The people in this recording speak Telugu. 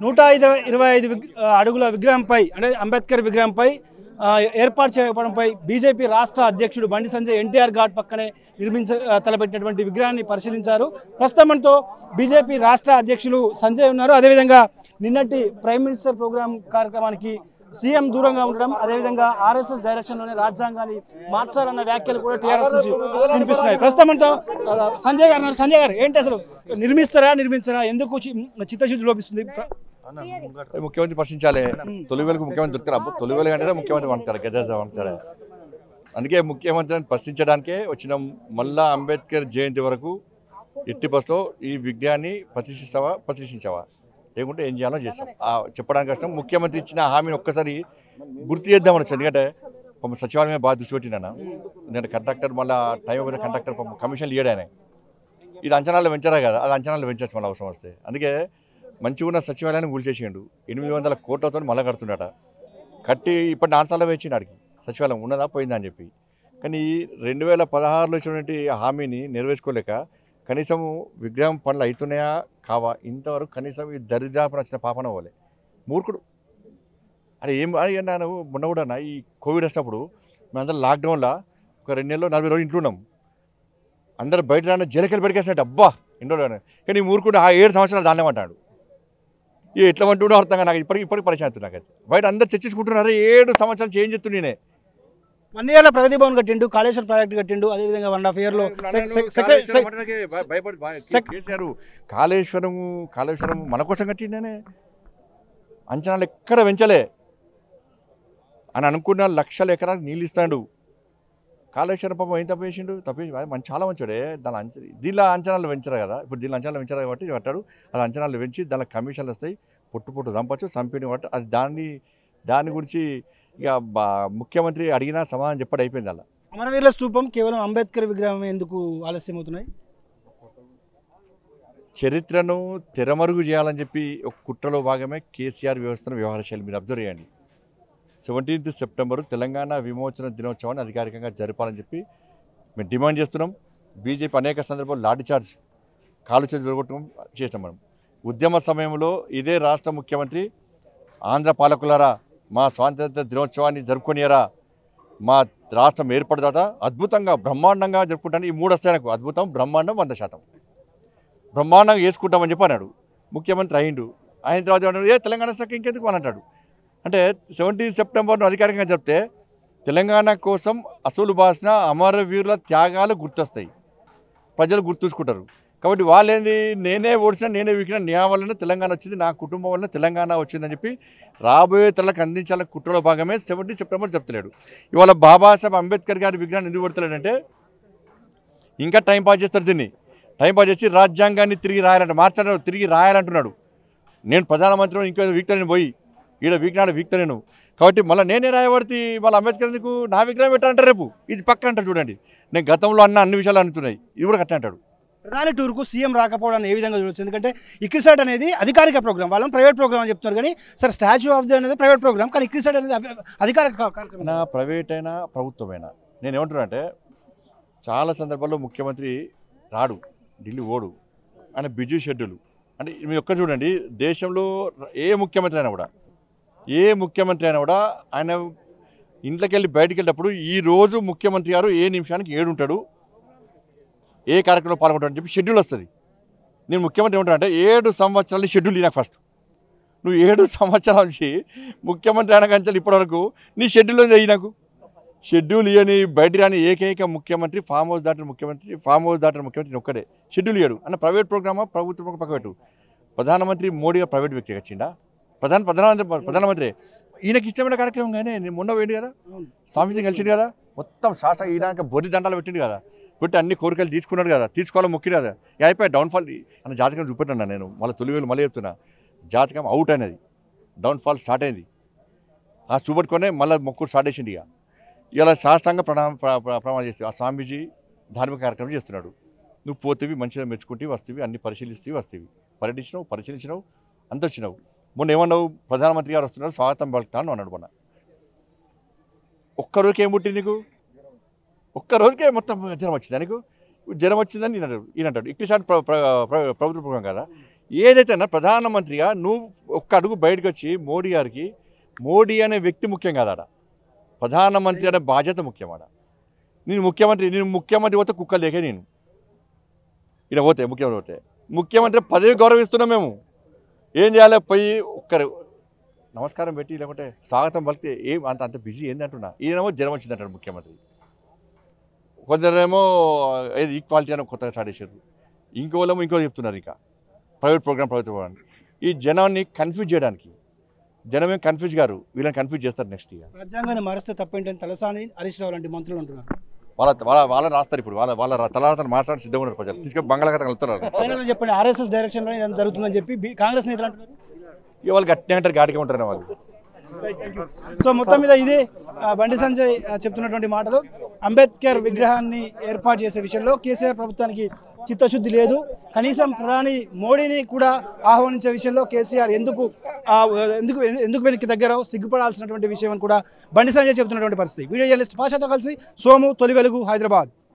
నూట ఐదు ఇరవై ఐదు విగ్- ఆ, అడుగుల విగ్రహంపై అంటే అంబేద్కర్ విగ్రహంపై ఆ, ఏర్పాటు చేయడంపై బీజేపీ రాష్ట్ర అధ్యక్షుడు బండి సంజయ్ ఎన్టీఆర్ ఘాట్ పక్కనే నిర్మించ ఆ, తలపెట్టినటువంటి విగ్రహాన్ని పరిశీలించారు ప్రస్తుతం మనతో బీజేపీ రాష్ట్ర అధ్యక్షులు సంజయ్ ఉన్నారు అదేవిధంగా నిన్నటి ప్రైమ్ మినిస్టర్ ప్రోగ్రాం కార్యక్రమానికి సీఎం దూరంగా ఉండడం అదేవిధంగా ఆర్ఎస్ఎస్ డైరెక్షన్ లోనే రాజ్యాంగాన్ని మార్చాలన్న వ్యాఖ్యలు కూడా టీఆర్ఎస్ నుంచి వినిపిస్తున్నాయి ప్రస్తుతం మనతో ఆ, సంజయ్ గారు ఉన్నారు. సంజయ్ గారు ఏంటి అసలు నిర్మిస్తారా నిర్మించరా ఎందుకు చి- చిత్తశుద్ధి లోపిస్తుంది ప్ర- ముఖ్యమంత్రి ప్రశ్నించాలి తొలివేలకు ముఖ్యమంత్రి దొరుకుతారు అబ్బో తొలివేలు అంటే ముఖ్యమంత్రి అంటాడు గజ అంటాడు అందుకే ముఖ్యమంత్రిని ప్రశ్నించడానికే వచ్చినాం మళ్ళా అంబేద్కర్ జయంతి వరకు ఎట్టి బస్లో ఈ విగ్రహాన్ని ప్రతిష్ఠిస్తావా ప్రతిష్ఠించావా లేకుంటే ఏం చేయాలో చేస్తాం ఆ చెప్పడానికి కష్టం ముఖ్యమంత్రి ఇచ్చిన హామీని ఒక్కసారి గుర్తు చేద్దామని వచ్చింది ఎందుకంటే పాపం సచివాలయం మీద బాగా దృష్టి పెట్టినా ఎందుకంటే కండక్టర్ మళ్ళీ టైం అయిపోతే కండక్టర్ పాపం కమిషన్లు ఇయ్యడు ఆయన ఇది అంచనాలు పెంచరా కదా అది అంచనాలు పెంచచ్చు మళ్ళీ అవసరం వస్తే అందుకే మంచిగా ఉన్న సచివాలయాన్ని కూల్చేసిండు ఎనిమిది వందల కోట్లతో మళ్ళీ కడుతుండట కట్టి ఇప్పటి నాలుగు వేసిండు ఆడికి సచివాలయం ఉన్నదా పోయిందా అని చెప్పి కానీ రెండు వేల పదహారులో ఇచ్చినటువంటి హామీని నెరవేర్చుకోలేక కనీసం విగ్రహం పనులు అవుతున్నాయా కావా ఇంతవరకు కనీసం ఈ దరిదాపున వచ్చిన పాపన పోలే మూర్ఖుడు అరే ఏం అది అన్నాను మొన్న కూడా అన్న ఈ కోవిడ్ వచ్చినప్పుడు మేమందరం లాక్డౌన్లో ఒక రెండు నెలలు నలభై రోజులు ఇంట్లో ఉన్నాం అందరు బయట రాని జలకెళ్ళి పెరిగేసినట్టు అబ్బా ఇంట్లో కానీ ఈ మూర్ఖుడు ఆ ఏడు సంవత్సరాలు దాన్నే అంటాడు ఈ ఎట్లా అంటుండో అర్థం కాదు నాకు ఇప్పటికి ఇప్పటికి పరిచయం అవుతుంది నాకు బయట అందరు చర్చించుకుంటున్నారు ఏడు సంవత్సరాలు చేంజ్ చేస్తు నేనే వన్ ఇయర్ లో ప్రగతి భవన్ కట్టిండు కాళేశ్వరం ప్రాజెక్ట్ కట్టిండు అదేవిధంగా వన్ హాఫ్ ఇయర్ లో సెక్- సెక్- సెక్- సెక్- భయపడి సెక్- కేసీఆర్ కాళేశ్వరం కాళేశ్వరం మన కోసం కట్టిండనే అంచనాలు ఎక్కడ పెంచలే అని అనుకున్న లక్షల ఎకరాలకు నీళ్ళు ఇస్తాడు కాళేశ్వరం పాపం ఏం తప్పేసిండు తప్పేసి అది మంచి చాలా మంచోడే దాని అంచ దీనిలో అంచనాలు పెంచరు కదా ఇప్పుడు దీనిలో అంచనాలు పెంచరు కాబట్టి ఇది కట్టాడు అది అంచనాలు పెంచి దానిలో కమిషన్లు వస్తాయి పొట్టు పొట్టు చంపచ్చు చంపిన కాబట్టి అది దాన్ని దాని గురించి ఇక బా- ముఖ్యమంత్రి అడిగినా సమాధానం చెప్పడం అయిపోయింది అలా అమరవీరుల స్తూపం కేవలం అంబేద్కర్ విగ్రహం ఎందుకు ఆలస్యం అవుతున్నాయి చరిత్రను తెరమరుగు చేయాలని చెప్పి ఒక కుట్రలో భాగమే కేసీఆర్ వ్యవస్థను వ్యవహార శైలి మీరు అబ్జర్వ్ చేయండి సెవెంటీన్త్ సెప్టెంబర్ తెలంగాణ విమోచన దినోత్సవాన్ని అధికారికంగా జరపాలని చెప్పి మేము డిమాండ్ చేస్తున్నాం బీజేపీ అనేక సందర్భాల్లో లాఠీ చార్జ్ కాలు చేతులు విరగొట్టడం చేస్తాం మనం ఉద్యమ సమయంలో ఇదే రాష్ట్ర ముఖ్యమంత్రి ఆంధ్ర పాలకులారా మా స్వాతంత్ర దినోత్సవాన్ని జరుపుకొనియరా మా రాష్ట్రం ఏర్పడదాత అద్భుతంగా బ్రహ్మాండంగా జరుపుకుంటాను ఈ మూడు వస్తాయి నాకు అద్భుతం బ్రహ్మాండం వంద శాతం బ్రహ్మాండంగా వేసుకుంటామని చెప్పి అన్నాడు ముఖ్యమంత్రి అయిండు అయిన తర్వాత ఏమన్నాడు, ఏ తెలంగాణ శాఖ ఇంకెందుకు అని అంటాడు అంటే సెవెంటీన్ సెప్టెంబర్ను అధికారికంగా చెప్తే తెలంగాణ కోసం అసలు బాసిన అమరవీరుల త్యాగాలు గుర్తొస్తాయి ప్రజలు గుర్తుంచుకుంటారు కాబట్టి వాళ్ళేంది నేనే ఓడిచిన నేనే వీకిన న్యా వలన తెలంగాణ వచ్చింది నా కుటుంబం వలన తెలంగాణ వచ్చిందని చెప్పి రాబోయే తరలకు అందించాలని కుట్రలో భాగమే సెవెంటీన్ సెప్టెంబర్ చెప్తలేడు ఇవాళ బాబాసాహెబ్ అంబేద్కర్ గారి విగ్రహాన్ని ఎందుకు పెడతలేడంటే ఇంకా టైం పాస్ చేస్తారు దీన్ని టైం పాస్ చేసి రాజ్యాంగాన్ని తిరిగి రాయాలంట మార్చాడు తిరిగి రాయాలంటున్నాడు నేను ప్రధానమంత్రి ఇంకో వీక్తాను పోయి ఈడ వీక్నాడు వీక్తా నేను కాబట్టి మళ్ళీ నేనే రాయబడితే మళ్ళీ అంబేద్కర్ ఎందుకు నా విగ్రహం పెట్టాలంటారు రేపు ఇది పక్క అంటారు చూడండి నేను గతంలో అన్న అన్ని విషయాలు అనుతున్నాయి ఇది కూడా కట్ట అంటాడు ప్రధాని టూర్కు సీఎం రాకపోవడాన్ని ఏ విధంగా చూడొచ్చు ఎందుకంటే ఇక్రిసాట్ అనేది అధికారిక ప్రోగ్రామ్ వాళ్ళని ప్రైవేట్ ప్రోగ్రామ్ అని చెప్తున్నారు కానీ సార్ స్టాచ్యూ ఆఫ్ ది అనేది ప్రైవేట్ ప్రోగ్రామ్ కానీ ఇక్రిసాట్ అనేది అభి- అధికారిక కా- కార్యక్రమం నా ప్రైవేట్ అయినా ప్రభుత్వమైనా నేను ఏమంటున్నా అంటే చాలా సందర్భాల్లో ముఖ్యమంత్రి రాడు ఢిల్లీ ఓడు ఆయన బిజీ షెడ్యూల్ అంటే మీరు ఒక్క చూడండి దేశంలో ఏ ముఖ్యమంత్రి అయినా కూడా ఏ ముఖ్యమంత్రి అయినా కూడా ఆయన ఇంట్లోకి వెళ్ళి బయటికి వెళ్ళేటప్పుడు ఈ రోజు ముఖ్యమంత్రి గారు ఏ నిమిషానికి ఏడు ఉంటాడు ఏ కార్యక్రమంలో పాల్గొంటాడని చెప్పి షెడ్యూల్ వస్తుంది నేను ముఖ్యమంత్రి ఏమంటాను అంటే ఏడు సంవత్సరాలు షెడ్యూల్ నాకు ఫస్ట్ నువ్వు ఏడు సంవత్సరాల నుంచి ముఖ్యమంత్రి అయిన కంచెలు ఇప్పటివరకు నీ షెడ్యూల్ ఉంది అయ్యి నాకు షెడ్యూల్ ఇయ్యని బయట రాని ఏకైక ముఖ్యమంత్రి ఫామ్ హౌస్ దాటిన ముఖ్యమంత్రి ఫామ్ హౌస్ దాటిన ముఖ్యమంత్రి నేను ఒక్కడే షెడ్యూల్ ఇయ్యడు అన్న ప్రైవేట్ ప్రోగ్రామా ప్రభుత్వ ప్రోగ్రామా పక్క పెట్టు ప్రధానమంత్రి మోడీ గారు ప్రైవేట్ వ్యక్తి వచ్చిండా ప్రధాన ప్రధానమంత్రి ప్రధానమంత్రి ఈయనకి ఇష్టమైన కార్యక్రమం కానీ నేను మొన్న పోయింది కదా అవును. స్వామీజీ కలిసిండు కదా మొత్తం శాస్త్ర ఈయనక బొరి దండాలు పెట్టిండు కదా పెట్టి అన్ని కోరికలు తీసుకున్నాడు కదా తీసుకోవాలి మొక్కిడు కదా ఇక అయిపోయి డౌన్ఫాల్ అన్న జాతకం చూపెట్టన్నా నేను మళ్ళీ తొలివేలు మళ్ళీ చెప్తున్నా జాతకం అవుట్ అయినది డౌన్ఫాల్ స్టార్ట్ అయింది ఆ చూపెట్టుకొనే మళ్ళీ మొక్కుడు స్టార్ట్ చేసిండు ఇక ఇలా శాస్త్రంగా ప్రణామ ప్ర- ప్ర- ప్రమాణం చేస్తే ఆ స్వామీజీ ధార్మిక కార్యక్రమం చేస్తున్నాడు నువ్వు పోతివి మంచిగా మెచ్చుకుంటే వస్తేవి అన్ని పరిశీలిస్తే వస్తేవి పర్యటించినావు పరిశీలించినావు అంత వచ్చినావు మొన్న ఏమన్నావు ప్రధానమంత్రి గారు వస్తున్నారు స్వాగతం పలుకుతాను అన్నాడు మొన్న ఒక్క రోజుకి ఏం పుట్టింది నీకు ఒక్క రోజుకే మొత్తం జ్వరం వచ్చిందా నీకు జ్వరం వచ్చిందని నేను అంటాడు ఈయన అంటాడు ఇక్కడ ప్రభుత్వ ప్రోగ్రాం కదా ఏదైతే అన్నా ప్రధానమంత్రిగా నువ్వు ఒక్క అడుగు బయటకు వచ్చి మోడీ గారికి మోడీ అనే వ్యక్తి ముఖ్యం కాదాడ ప్రధానమంత్రి అనే బాధ్యత ముఖ్యం ఆడ నేను ముఖ్యమంత్రి నేను ముఖ్యమంత్రి పోతే కుక్కలు దేకే నేను ఇక్కడ పోతే ముఖ్యమంత్రి పోతే ముఖ్యమంత్రి పదవి గౌరవిస్తున్నాం మేము ఏం చేయాలి పోయి ఒక్కరు నమస్కారం పెట్టి లేకుంటే స్వాగతం పలికితే ఏం అంత అంత బిజీ ఏంది అంటున్నా ఈయనేమో జ్వరం వచ్చిందంటాడు ముఖ్యమంత్రి కొందరేమో ఏది ఈక్వాలిటీ అని కొత్తగా స్టార్ట్ చేశారు ఇంకోళ్ళేమో ఇంకో చెప్తున్నారు ఇంకా ప్రైవేట్ ప్రోగ్రామ్ ప్రైవేట్ ప్రోగ్రామ్ ఈ జనాన్ని కన్ఫ్యూజ్ చేయడానికి జనం ఏం కన్ఫ్యూజ్ గారు వీళ్ళని కన్ఫ్యూజ్ చేస్తారు నెక్స్ట్ ఇయర్ రాజ్యాంగాన్ని మారిస్తే తప్పేంటని తలసాని హరీష్ రావు లాంటి మంత్రులు అంటున్నారు వాళ్ళ వాళ్ళ వాళ్ళని రాస్తారు ఇప్పుడు వాళ్ళ వాళ్ళ తలాలతో మాట్లాడి సిద్ధంగా ఉన్నారు ప్రజలు తీసుకొని బంగాళాఖాతం వెళ్తున్నారు ఫైనల్ చెప్పండి ఆర్ఎస్ఎస్ డైరెక్షన్లో ఇదంతా జరుగుతుందని చెప్పి బి- కాంగ్రెస్ నేతలు అంటున్నారు ఇక వాళ్ళు గట్టిగా అంటారు గాడిగా ఉంటారు వాళ్ళు సో మొత్తం మీద ఇదే ఆ, బండి సంజయ్ ఆ, చెప్తున్నటువంటి మాటలు అంబేద్కర్ విగ్రహాన్ని ఏర్పాటు చేసే విషయంలో కేసీఆర్ ప్రభుత్వానికి చిత్తశుద్ధి లేదు కనీసం ప్రధాని మోడీని కూడా ఆహ్వానించే విషయంలో కేసీఆర్ ఎందుకు ఆ, ఎందుకు ఎందుకు వెనక్కి దగ్గర సిగ్గుపడాల్సినటువంటి విషయం అని కూడా బండి సంజయ్ చెప్తున్నటువంటి పరిస్థితి వీడియో జర్నలిస్ట్ భాషతో కలిసి సోము తొలి వెలుగు హైదరాబాద్